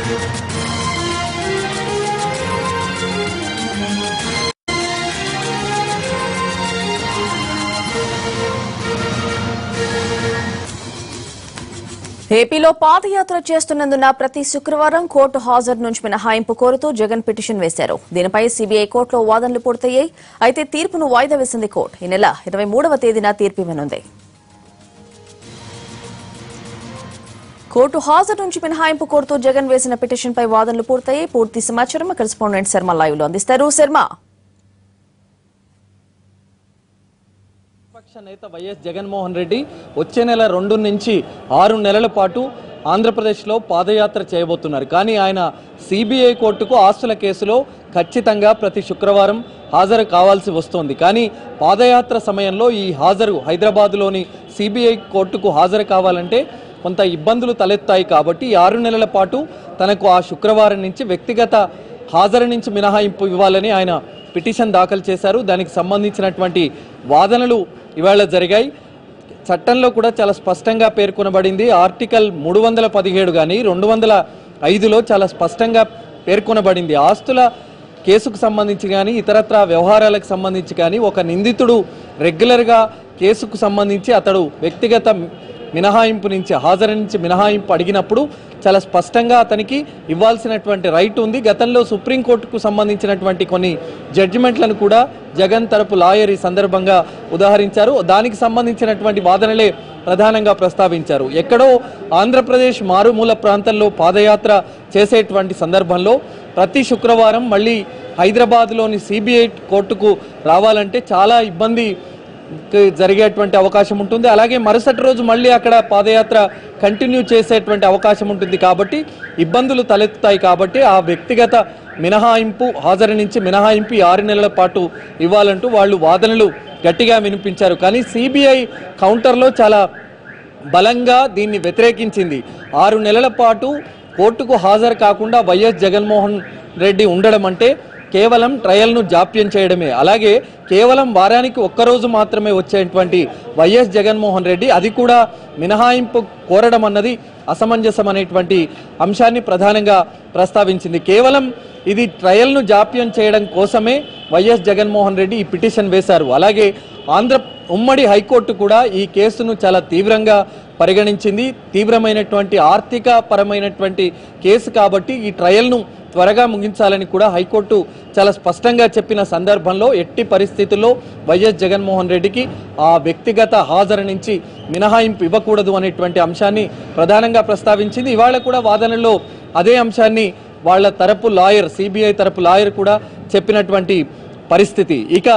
ఏపీలో పాదయాత్ర చేస్తున్నందున ప్రతి శుక్రవారం కోర్టు హాజరు నుంచి మినహాయింపు కోరుతూ జగన్ పిటిషన్ వేశారు దీనిపై సీబీఐ కోర్టులో వాదనలు పూర్తయ్యాయి అయితే తీర్పును వాయిదా వేసింది కోర్టు ఈ నెల ఇరవై మూడవ తేదీన తీర్పు ఇవ్వనుంది కోర్టు హాజరు నుంచి మినహాయింపు కోరుతూ జగన్ వేసిన పిటిషన్పై వాదనలు పూర్తయ్యాయి పూర్తి సమాచారం మా కరెస్పాండెంట్ శర్మ లైవ్ లో అందిస్తారు శర్మ విపక్ష నేత వైఎస్ జగన్మోహన్ రెడ్డి వచ్చే నెల రెండు నుంచి ఆరు నెలల పాటు ఆంధ్రప్రదేశ్లో పాదయాత్ర చేయబోతున్నారు కానీ ఆయన సిబిఐ కోర్టుకు ఆస్తుల కేసులో ఖచ్చితంగా ప్రతి శుక్రవారం హాజరు కావాల్సి వస్తోంది కానీ పాదయాత్ర సమయంలో ఈ హాజరు హైదరాబాద్లోని సిబిఐ కోర్టుకు హాజరు కావాలంటే కొంత ఇబ్బందులు తలెత్తాయి కాబట్టి ఈ ఆరు నెలల పాటు తనకు ఆ శుక్రవారం నుంచి వ్యక్తిగత హాజరు నుంచి మినహాయింపు ఇవ్వాలని ఆయన పిటిషన్ దాఖలు చేశారు దానికి సంబంధించినటువంటి వాదనలు ఇవాళ జరిగాయి చట్టంలో కూడా చాలా స్పష్టంగా పేర్కొనబడింది ఆర్టికల్ మూడు వందల పదిహేడు కానీ రెండు వందల ఐదులో చాలా స్పష్టంగా పేర్కొనబడింది ఆస్తుల కేసుకు సంబంధించి కానీ ఇతరత్ర వ్యవహారాలకు సంబంధించి కానీ ఒక నిందితుడు రెగ్యులర్గా కేసుకు సంబంధించి అతడు వ్యక్తిగత మినహాయింపు నుంచి హాజరు నుంచి మినహాయింపు అడిగినప్పుడు చాలా స్పష్టంగా అతనికి ఇవ్వాల్సినటువంటి రైట్ ఉంది గతంలో సుప్రీంకోర్టుకు సంబంధించినటువంటి కొన్ని జడ్జిమెంట్లను కూడా జగన్ తరపు లాయర్ ఈ సందర్భంగా ఉదాహరించారు దానికి సంబంధించినటువంటి వాదనలే ప్రధానంగా ప్రస్తావించారు ఎక్కడో ఆంధ్రప్రదేశ్ మారుమూల ప్రాంతంలో పాదయాత్ర చేసేటువంటి సందర్భంలో ప్రతి శుక్రవారం మళ్ళీ హైదరాబాద్లోని సిబిఐ కోర్టుకు రావాలంటే చాలా ఇబ్బంది కి జరిగేటువంటి అవకాశం ఉంటుంది అలాగే మరుసటి రోజు మళ్ళీ అక్కడ పాదయాత్ర కంటిన్యూ చేసేటువంటి అవకాశం ఉంటుంది కాబట్టి ఇబ్బందులు తలెత్తుతాయి కాబట్టి ఆ వ్యక్తిగత మినహాయింపు హాజరు నుంచి మినహాయింపు ఈ ఆరు నెలల పాటు ఇవ్వాలంటూ వాళ్ళు వాదనలు గట్టిగా వినిపించారు కానీ సిబిఐ కౌంటర్లో చాలా బలంగా దీన్ని వ్యతిరేకించింది ఆరు నెలల పాటు కోర్టుకు హాజరు కాకుండా వైఎస్ జగన్మోహన్ రెడ్డి ఉండడం అంటే కేవలం ట్రయల్ను జాప్యం చేయడమే అలాగే కేవలం వారానికి ఒక్కరోజు మాత్రమే వచ్చేటువంటి వైఎస్ జగన్మోహన్ రెడ్డి అది కూడా మినహాయింపు కోరడం అన్నది అసమంజసం అనేటువంటి అంశాన్ని ప్రధానంగా ప్రస్తావించింది కేవలం ఇది ట్రయల్ను జాప్యం చేయడం కోసమే వైఎస్ జగన్మోహన్ రెడ్డి ఈ పిటిషన్ వేశారు అలాగే ఆంధ్ర ఉమ్మడి హైకోర్టు కూడా ఈ కేసును చాలా తీవ్రంగా పరిగణించింది తీవ్రమైనటువంటి ఆర్థిక పరమైనటువంటి కేసు కాబట్టి ఈ ట్రయల్ను త్వరగా ముగించాలని కూడా హైకోర్టు చాలా స్పష్టంగా చెప్పిన సందర్భంలో ఎట్టి పరిస్థితుల్లో వైఎస్ జగన్మోహన్ రెడ్డికి ఆ వ్యక్తిగత హాజరు నుంచి మినహాయింపు ఇవ్వకూడదు అనేటువంటి అంశాన్ని ప్రధానంగా ప్రస్తావించింది ఇవాళ కూడా వాదనలో అదే అంశాన్ని వాళ్ళ తరపు లాయర్ సిబిఐ తరపు లాయర్ కూడా చెప్పినటువంటి పరిస్థితి ఇక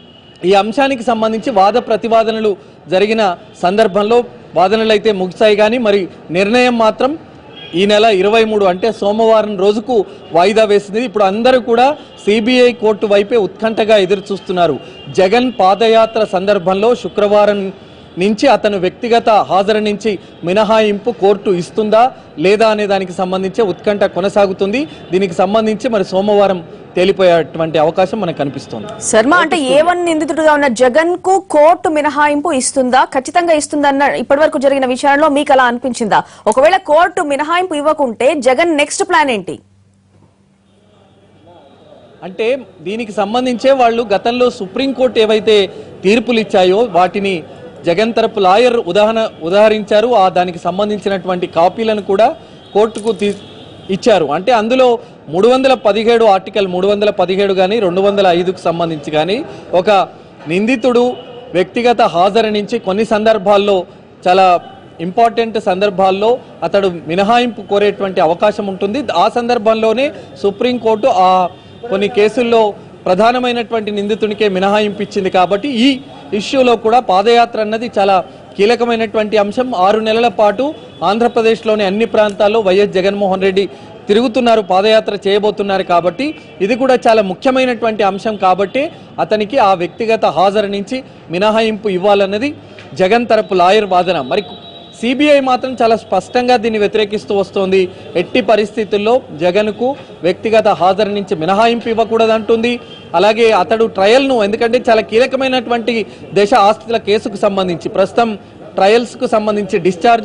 ఈ అంశానికి సంబంధించి వాద ప్రతివాదనలు జరిగిన సందర్భంలో వాదనలు అయితే ముగిశాయి కానీ మరి నిర్ణయం మాత్రం ఈ నెల ఇరవై మూడు అంటే సోమవారం రోజుకు వాయిదా వేసింది ఇప్పుడు అందరూ కూడా సిబిఐ కోర్టు వైపే ఉత్కంఠగా ఎదురు చూస్తున్నారు జగన్ పాదయాత్ర సందర్భంలో శుక్రవారం నుంచి అతను వ్యక్తిగత హాజరు నుంచి మినహాయింపు కోర్టు ఇస్తుందా లేదా అనే దానికి సంబంధించి ఉత్కంఠ కొనసాగుతుంది దీనికి సంబంధించి మరి సోమవారం తేలిపోయేటువంటి అవకాశం మనకు కనిపిస్తుంది శర్మ అంటే ఏ వన్ నిందితుడిగా ఉన్న జగన్ కు కోర్టు మినహాయింపు ఇస్తుందా ఖచ్చితంగా ఇస్తుందన్న ఇప్పటివరకు జరిగిన విచారణలో మీకు అలా అనిపించిందా ఒకవేళ కోర్టు మినహాయింపు ఇవ్వకుంటే జగన్ నెక్స్ట్ ప్లాన్ ఏంటి అంటే దీనికి సంబంధించే వాళ్ళు గతంలో సుప్రీంకోర్టు ఏవైతే తీర్పులు ఇచ్చాయో వాటిని జగన్ తరపు లాయర్ ఉదాహరణ ఉదాహరించారు ఆ దానికి సంబంధించినటువంటి కాపీలను కూడా కోర్టుకు తీ ఇచ్చారు అంటే అందులో మూడు వందల పదిహేడు ఆర్టికల్ మూడు వందల పదిహేడు కానీ రెండు వందల ఐదుకు సంబంధించి కానీ ఒక నిందితుడు వ్యక్తిగత హాజరు నుంచి కొన్ని సందర్భాల్లో చాలా ఇంపార్టెంట్ సందర్భాల్లో అతడు మినహాయింపు కోరేటువంటి అవకాశం ఉంటుంది ఆ సందర్భంలోనే సుప్రీంకోర్టు ఆ కొన్ని కేసుల్లో ప్రధానమైనటువంటి నిందితునికే మినహాయింపు ఇచ్చింది కాబట్టి ఈ ఇష్యూలో కూడా పాదయాత్ర అన్నది చాలా కీలకమైనటువంటి అంశం ఆరు నెలల పాటు ఆంధ్రప్రదేశ్లోని అన్ని ప్రాంతాల్లో వైఎస్ జగన్మోహన్ రెడ్డి తిరుగుతున్నారు పాదయాత్ర చేయబోతున్నారు కాబట్టి ఇది కూడా చాలా ముఖ్యమైనటువంటి అంశం కాబట్టి అతనికి ఆ వ్యక్తిగత హాజరు నుంచి మినహాయింపు ఇవ్వాలన్నది జగన్ తరపు లాయర్ వాదన మరి సిబిఐ మాత్రం చాలా స్పష్టంగా దీన్ని వ్యతిరేకిస్తూ వస్తోంది ఎట్టి పరిస్థితుల్లో జగన్కు వ్యక్తిగత హాజరు నుంచి మినహాయింపు ఇవ్వకూడదంటుంది అలాగే అతడు ట్రయల్ను ఎందుకంటే చాలా కీలకమైనటువంటి దేశ ఆస్తుల కేసుకు సంబంధించి ప్రస్తుతం ట్రయల్స్కు సంబంధించి డిశ్చార్జ్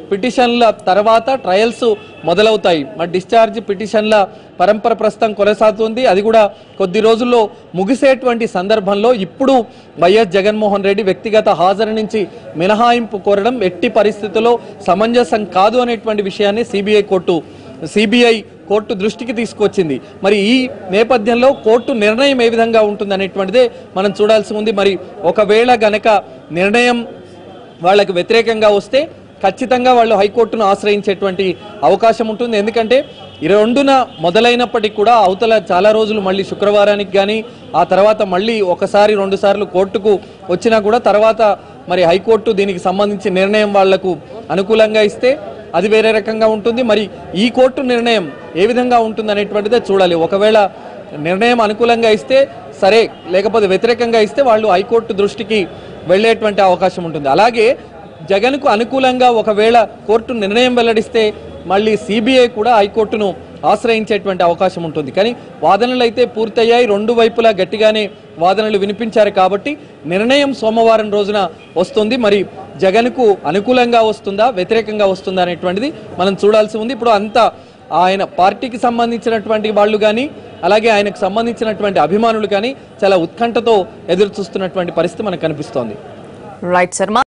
పిటిషన్ల తర్వాత ట్రయల్స్ మొదలవుతాయి మరి డిశ్చార్జ్ పిటిషన్ల పరంపర ప్రస్తుతం కొనసాగుతుంది అది కూడా కొద్ది రోజుల్లో ముగిసేటువంటి సందర్భంలో ఇప్పుడు వైఎస్ జగన్మోహన్ రెడ్డి వ్యక్తిగత హాజరు నుంచి మినహాయింపు కోరడం ఎట్టి పరిస్థితుల్లో సమంజసం కాదు అనేటువంటి విషయాన్ని సిబిఐ కోర్టు సిబిఐ కోర్టు దృష్టికి తీసుకొచ్చింది మరి ఈ నేపథ్యంలో కోర్టు నిర్ణయం ఏ విధంగా ఉంటుంది అనేటువంటిదే మనం చూడాల్సి ఉంది మరి ఒకవేళ గనక నిర్ణయం వాళ్ళకి వ్యతిరేకంగా వస్తే ఖచ్చితంగా వాళ్ళు హైకోర్టును ఆశ్రయించేటువంటి అవకాశం ఉంటుంది ఎందుకంటే ఈ రెండున మొదలైనప్పటికీ కూడా అవతల చాలా రోజులు మళ్ళీ శుక్రవారానికి కానీ ఆ తర్వాత మళ్ళీ ఒకసారి రెండు సార్లు కోర్టుకు వచ్చినా కూడా తర్వాత మరి హైకోర్టు దీనికి సంబంధించి నిర్ణయం వాళ్లకు అనుకూలంగా ఇస్తే అది వేరే రకంగా ఉంటుంది మరి ఈ కోర్టు నిర్ణయం ఏ విధంగా ఉంటుంది అనేటువంటిదే చూడాలి ఒకవేళ నిర్ణయం అనుకూలంగా ఇస్తే సరే లేకపోతే వ్యతిరేకంగా ఇస్తే వాళ్ళు హైకోర్టు దృష్టికి వెళ్ళేటువంటి అవకాశం ఉంటుంది అలాగే జగన్కు అనుకూలంగా ఒకవేళ కోర్టు నిర్ణయం వెల్లడిస్తే మళ్ళీ సిబిఐ కూడా హైకోర్టును ఆశ్రయించేటువంటి అవకాశం ఉంటుంది కానీ వాదనలు అయితే పూర్తయ్యాయి రెండు వైపులా గట్టిగానే వాదనలు వినిపించారు కాబట్టి నిర్ణయం సోమవారం రోజున వస్తుంది మరి జగన్కు అనుకూలంగా వస్తుందా వ్యతిరేకంగా వస్తుందా అనేటువంటిది మనం చూడాల్సి ఉంది ఇప్పుడు అంతా ఆయన పార్టీకి సంబంధించినటువంటి వాళ్ళు కానీ అలాగే ఆయనకు సంబంధించినటువంటి అభిమానులు కానీ చాలా ఉత్కంఠతో ఎదురు చూస్తున్నటువంటి పరిస్థితి మనకు కనిపిస్తోంది రైట్ శర్మ